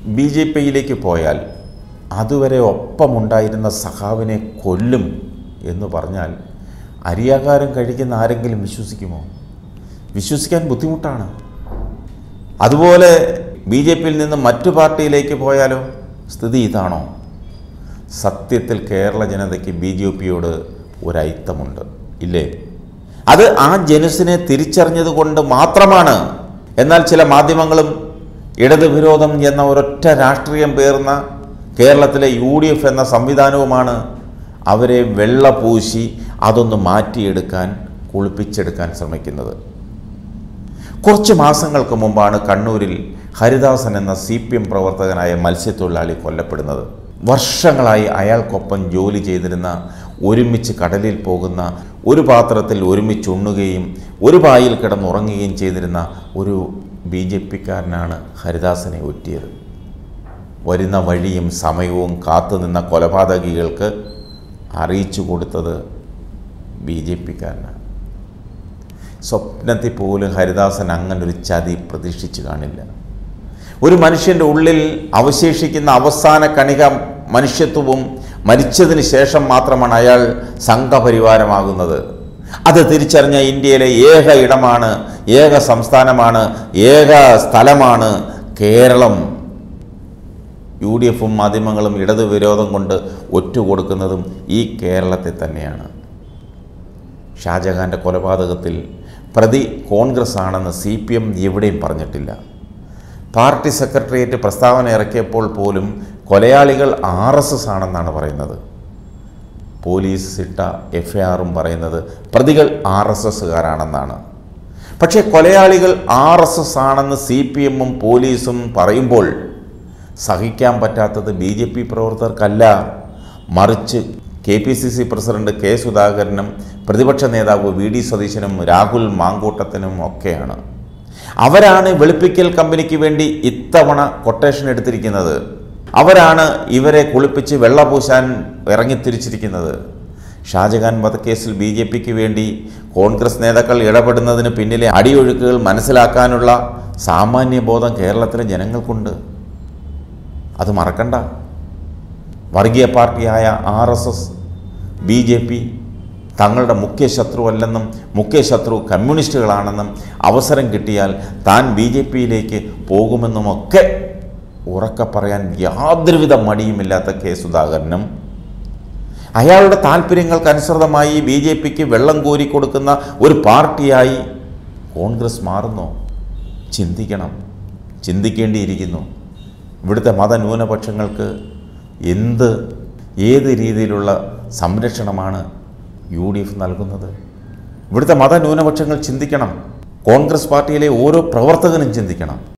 B J പിയിലേക്ക് പോയാൽ അതുവരെ ഒപ്പമുണ്ടായിരുന്ന സഖാവിനെ കൊല്ലും എന്ന് പറഞ്ഞാൽ അരിയാകാരം കഴിക്കുന്ന ആരെങ്കിലും വിശ്വസിക്കുമോ വിശ്വസിക്കാൻ ബുദ്ധിമുട്ടാണ് അതുപോലെ ബി ജെ പിയിൽ നിന്ന് മറ്റു പാർട്ടിയിലേക്ക് പോയാലോ സ്ഥിതി ഇതാണോ സത്യത്തിൽ കേരള ജനതയ്ക്ക് ബി ജെ പിയോട് ഒരൈത്തമുണ്ട് ഇല്ലേ അത് ആ ജനുസിനെ തിരിച്ചറിഞ്ഞത് കൊണ്ട് മാത്രമാണ് എന്നാൽ ചില മാധ്യമങ്ങളും ഇടത് വിരോധം എന്ന ഒരൊറ്റ രാഷ്ട്രീയം പേർന്ന കേരളത്തിലെ യു ഡി എഫ് എന്ന സംവിധാനവുമാണ് അവരെ വെള്ള പൂശി അതൊന്ന് മാറ്റിയെടുക്കാൻ കുളിപ്പിച്ചെടുക്കാൻ ശ്രമിക്കുന്നത് കുറച്ച് മാസങ്ങൾക്ക് മുമ്പാണ് കണ്ണൂരിൽ ഹരിദാസൻ എന്ന സി പി എം പ്രവർത്തകനായ മത്സ്യത്തൊഴിലാളി കൊല്ലപ്പെടുന്നത് വർഷങ്ങളായി അയാൾക്കൊപ്പം ജോലി ചെയ്തിരുന്ന ഒരുമിച്ച് കടലിൽ പോകുന്ന ഒരു പാത്രത്തിൽ ഒരുമിച്ച് ഉണ്ണുകയും ഒരു പായിൽ കിടന്നുറങ്ങുകയും ചെയ്തിരുന്ന ഒരു ബി ജെ പിക്കാരനാണ് ഹരിദാസനെ ഒറ്റിയത് വരുന്ന വഴിയും സമയവും കാത്തുനിന്ന കൊലപാതകികൾക്ക് അറിയിച്ചു കൊടുത്തത് ബി ജെ പിക്കാരനാണ് സ്വപ്നത്തിൽ പോലും ഹരിദാസൻ അങ്ങനൊരു ചതി പ്രതീക്ഷിച്ചു കാണില്ല ഒരു മനുഷ്യൻ്റെ ഉള്ളിൽ അവശേഷിക്കുന്ന അവസാന കണിക മനുഷ്യത്വവും മരിച്ചതിന് ശേഷം മാത്രമാണ് അയാൾ സംഘപരിവാരമാകുന്നത് അത് തിരിച്ചറിഞ്ഞ ഇന്ത്യയിലെ ഏക ഇടമാണ് ഏക സംസ്ഥാനമാണ് ഏക സ്ഥലമാണ് കേരളം യു ഡി എഫും മാധ്യമങ്ങളും ഇടത് വിരോധം കൊണ്ട് ഒറ്റുകൊടുക്കുന്നതും ഈ കേരളത്തെ തന്നെയാണ് ഷാജഹാൻ്റെ കൊലപാതകത്തിൽ പ്രതി കോൺഗ്രസ് ആണെന്ന് സി പി എം എവിടെയും പറഞ്ഞിട്ടില്ല പാർട്ടി സെക്രട്ടേറിയറ്റ് പ്രസ്താവന ഇറക്കിയപ്പോൾ പോലും കൊലയാളികൾ ആർ എസ് എസ് ആണെന്നാണ് പറയുന്നത് പോലീസ് ഇട്ട എഫ് ഐ ആറും പറയുന്നത് പ്രതികൾ ആർ എസ് എസ്സുകാരാണെന്നാണ് പക്ഷേ കൊലയാളികൾ ആർ എസ് എസ് ആണെന്ന് സി പി എമ്മും പോലീസും പറയുമ്പോൾ സഹിക്കാൻ പറ്റാത്തത് ബി ജെ പി പ്രവർത്തകർക്കല്ല മറിച്ച് K P C C president K സുധാകരനും പ്രതിപക്ഷ നേതാവ് വി ഡി സതീശനും രാഹുൽ മാങ്കൂട്ടത്തിനും ഒക്കെയാണ് അവരാണ് വെളുപ്പിക്കൽ കമ്പനിക്ക് വേണ്ടി ഇത്തവണ കൊട്ടേഷൻ എടുത്തിരിക്കുന്നത് അവരാണ് ഇവരെ കുളിപ്പിച്ച് വെള്ളപൂശാൻ ഇറങ്ങിത്തിരിച്ചിരിക്കുന്നത് ഷാജഹാൻ വധക്കേസിൽ ബി ജെ പിക്ക് വേണ്ടി കോൺഗ്രസ് നേതാക്കൾ ഇടപെടുന്നതിന് പിന്നിലെ അടിയൊഴുക്കുകൾ മനസ്സിലാക്കാനുള്ള സാമാന്യ ബോധം കേരളത്തിലെ ജനങ്ങൾക്കുണ്ട് അത് മറക്കണ്ട വർഗീയ പാർട്ടിയായ R S S B J P തങ്ങളുടെ മുഖ്യ ശത്രുവല്ലെന്നും മുഖ്യ ശത്രു കമ്മ്യൂണിസ്റ്റുകളാണെന്നും അവസരം കിട്ടിയാൽ താൻ ബി ജെ പിയിലേക്ക് പോകുമെന്നുമൊക്കെ ഉറക്കെ പറയാൻ യാതൊരുവിധ മടിയുമില്ലാത്ത കെ സുധാകരനും അയാളുടെ താല്പര്യങ്ങൾക്കനുസൃതമായി ബി ജെ പിക്ക് വെള്ളം കോരി കൊടുക്കുന്ന ഒരു പാർട്ടിയായി കോൺഗ്രസ് മാറുന്നു ചിന്തിക്കണം ചിന്തിക്കേണ്ടിയിരിക്കുന്നു ഇവിടുത്തെ മതന്യൂനപക്ഷങ്ങൾക്ക് എന്ത് ഏത് രീതിയിലുള്ള സംരക്ഷണമാണ് യു ഡി എഫ് നൽകുന്നത് ഇവിടുത്തെ മതന്യൂനപക്ഷങ്ങൾ ചിന്തിക്കണം കോൺഗ്രസ് പാർട്ടിയിലെ ഓരോ പ്രവർത്തകനും ചിന്തിക്കണം